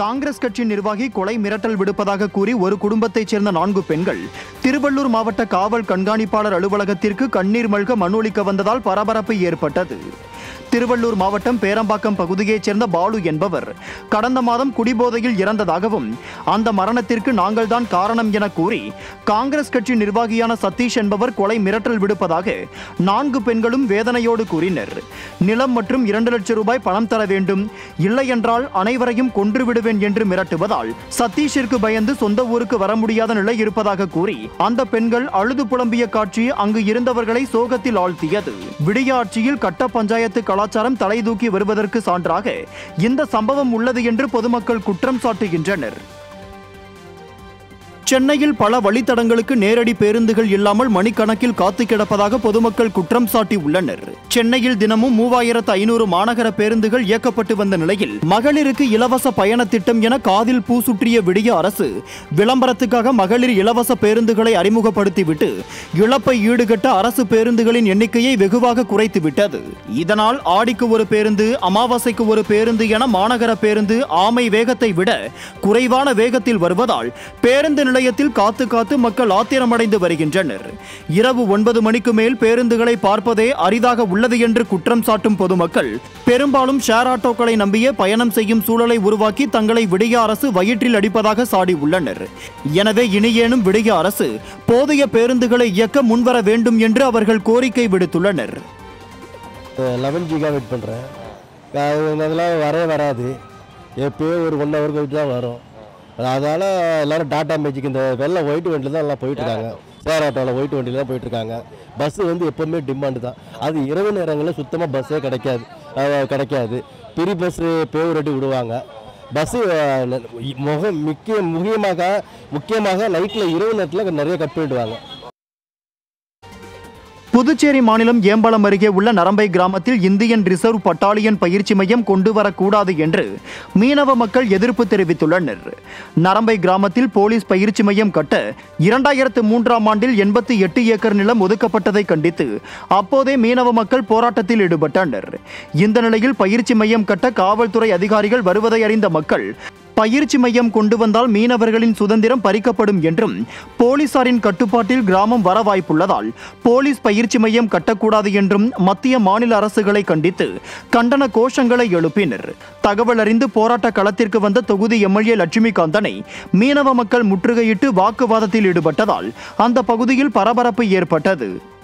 காங்கிரஸ் கட்சி நிர்வாகி கொலை மிரட்டல் விடுப்பதாக கூறி ஒரு குடும்பத்தைச் சேர்ந்த நான்கு பெண்கள் திருவள்ளூர் மாவட்ட காவல் கண்காணிப்பாளர் அலுவலகத்திற்கு கண்ணீர் மல்க மனு அளிக்க வந்ததால் பரபரப்பு ஏற்பட்டது திருவள்ளூர் மாவட்டம் பேரம்பாக்கம் பகுதியைச் சேர்ந்த பாலு என்பவர் கடந்த மாதம் குடிபோதையில் இறந்ததாகவும் அந்த மரணத்திற்கு நாங்கள்தான் காரணம் என கூறி காங்கிரஸ் கட்சி நிர்வாகியான சதீஷ் என்பவர் கொலை மிரட்டல் விடுப்பதாக நான்கு பெண்களும் வேதனையோடு கூறினர் நிலம் மற்றும் இரண்டு லட்சம் ரூபாய் பணம் தர வேண்டும் இல்லை என்றால் அனைவரையும் கொன்று விடுவேன் என்று மிரட்டுவதால் சதீஷிற்கு பயந்து சொந்த ஊருக்கு வர முடியாத நிலை இருப்பதாக கூறி அந்த பெண்கள் அழுது புலம்பிய காட்சி அங்கு இருந்தவர்களை சோகத்தில் ஆழ்த்தியது விடிய ஆட்சியில் கட்ட பஞ்சாயத்து கலாச்சாரம் தலை தூக்கி வருவதற்கு சான்றாக இந்த சம்பவம் உள்ளது என்று பொதுமக்கள் குற்றம் சாட்டுகின்றனர் சென்னையில் பல வழித்தடங்களுக்கு நேரடி பேருந்துகள் இல்லாமல் மணிக்கணக்கில் காத்து கிடப்பதாக பொதுமக்கள் குற்றம் சாட்டி உள்ளனர் சென்னையில் தினமும் மூவாயிரத்து ஐநூறு மாநகர பேருந்துகள் இயக்கப்பட்டு வந்த நிலையில் மகளிருக்கு இலவச பயண திட்டம் என காதில் பூ சுற்றிய விடிய அரசு விளம்பரத்துக்காக மகளிர் இலவச பேருந்துகளை அறிமுகப்படுத்திவிட்டு இழப்பை ஈடுகட்ட அரசு பேருந்துகளின் எண்ணிக்கையை வெகுவாக குறைத்துவிட்டது இதனால் ஆடிக்கு ஒரு பேருந்து அமாவாசைக்கு ஒரு பேருந்து என மாநகர பேருந்து ஆமை வேகத்தை விட குறைவான வேகத்தில் வருவதால் பேருந்து நிலையத்தில் காத்து காத்து மக்கள் ஆத்திரமடைந்து வருகின்றனர் இரவு ஒன்பது மணிக்கு மேல் பேருந்துகளை பார்ப்பதே அரிதாக உள்ளது என்று குற்றம் சாட்டும் பொதுமக்கள் பெரும்பாலும் ஷேர் ஆட்டோக்களை நம்பியே பயணம் செய்யும் சூழலை உருவாக்கி தங்களை விடிய அரசு வயிற்றில் அடிப்பதாக சாடி உள்ளனர் எனவே இனியேனும் விடிய அரசு போதிய பேருந்துகளை இயக்க முன்வர வேண்டும் என்று அவர்கள் கோரிக்கை விடுத்துள்ளனர் லெவன் ஜிகா வெயிட் பண்ணுறேன் அதெல்லாம் வரவே வராது எப்பயோ ஒரு ஒன் ஹவர் கழிச்சு தான் வரும் அதனால் எல்லோரும் டாடா மேஜிக் இந்த வெள்ளை ஒயிட் வண்டியில் தான் எல்லாம் போயிட்டுருக்காங்க சேர் ஆட்டோவில் ஒயிட் வண்டியில் தான் போயிட்டுருக்காங்க பஸ்ஸு வந்து எப்போவுமே டிமாண்டு தான் அது இரவு நேரங்களில் சுத்தமாக பஸ்ஸே கிடைக்காது அஹ் கிடைக்காது பெரிய பஸ்ஸு பேர் ரெட்டி விடுவாங்க பஸ்ஸு முகம் முக்கிய முக்கியமாக முக்கியமாக நைட்டில் இரவு நேரத்தில் நிறைய கட் பண்ணிடுவாங்க புதுச்சேரி மாநிலம் ஏம்பலம் அருகே உள்ள நரம்பை கிராமத்தில் இந்தியன் ரிசர்வ் பட்டாலியன் பயிற்சி மையம் கொண்டு வரக்கூடாது என்று மீனவ மக்கள் எதிர்ப்பு தெரிவித்துள்ளனர் நரம்பை கிராமத்தில் போலீஸ் பயிற்சி மையம் கட்ட இரண்டாயிரத்து மூன்றாம் ஆண்டில் எண்பத்தி எட்டு ஏக்கர் நிலம் ஒதுக்கப்பட்டதை கண்டித்து அப்போதே மீனவ மக்கள் போராட்டத்தில் ஈடுபட்டனர் இந்த நிலையில் பயிற்சி மையம் கட்ட காவல்துறை அதிகாரிகள் வருவதை அறிந்த மக்கள் பயிற்சி மையம் கொண்டு வந்தால் மீனவர்களின் சுதந்திரம் பறிக்கப்படும் என்றும் போலீசாரின் கட்டுப்பாட்டில் கிராமம் வர வாய்ப்புள்ளதால் போலீஸ் பயிற்சி மையம் கட்டக்கூடாது என்றும் மத்திய மாநில அரசுகளை கண்டித்து கண்டன கோஷங்களை எழுப்பினர் தகவல் அறிந்து போராட்ட களத்திற்கு வந்த தொகுதி எம்எல்ஏ லட்சுமிகாந்தனை மீனவ மக்கள் முற்றுகையிட்டு வாக்குவாதத்தில் ஈடுபட்டதால் அந்த பகுதியில் பரபரப்பு ஏற்பட்டது